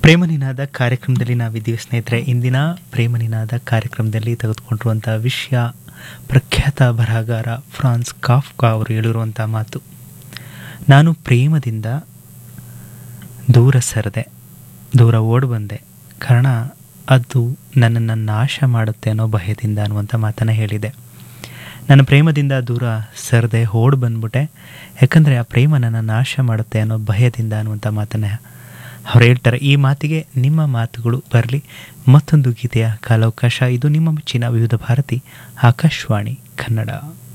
ಪ್ರೇಮನಿನಾದ ಕಾರ್ಯಕ್ರಮದಲ್ಲಿ ನಾವಿದ್ದೀವಿ ಸ್ನೇಹಿತರೆ ಇಂದಿನ ಪ್ರೇಮನಿನಾದ ಕಾರ್ಯಕ್ರಮದಲ್ಲಿ ತೆಗೆದುಕೊಂಡಿರುವಂಥ ವಿಷಯ ಪ್ರಖ್ಯಾತ ಬರಹಗಾರ ಫ್ರಾನ್ಸ್ ಕಾಫ್ಕಾ ಅವರು ಹೇಳಿರುವಂಥ ಮಾತು ನಾನು ಪ್ರೇಮದಿಂದ ದೂರ ಸರಿದೆ ದೂರ ಓಡಿ ಬಂದೆ ಕಾರಣ ಅದು ನನ್ನನ್ನು ನಾಶ ಮಾಡುತ್ತೆ ಅನ್ನೋ ಭಯದಿಂದ ಅನ್ನುವಂಥ ಮಾತನ್ನು ಹೇಳಿದೆ ನನ್ನ ಪ್ರೇಮದಿಂದ ದೂರ ಸರದೆ ಓಡ್ ಬಂದ್ಬಿಟ್ಟೆ ಯಾಕಂದರೆ ಆ ಪ್ರೇಮ ನನ್ನ ನಾಶ ಮಾಡುತ್ತೆ ಅನ್ನೋ ಭಯದಿಂದ ಅನ್ನುವಂಥ ಮಾತನ್ನು ಅವ್ರು ಹೇಳ್ತಾರೆ ಈ ಮಾತಿಗೆ ನಿಮ್ಮ ಮಾತುಗಳು ಬರಲಿ ಮತ್ತೊಂದು ಗೀತೆಯ ಕಾಲಾವಕಾಶ ಇದು ನಿಮ್ಮ ಮೆಚ್ಚಿನ ವಿವಿಧ ಭಾರತಿ ಆಕಾಶವಾಣಿ ಕನ್ನಡ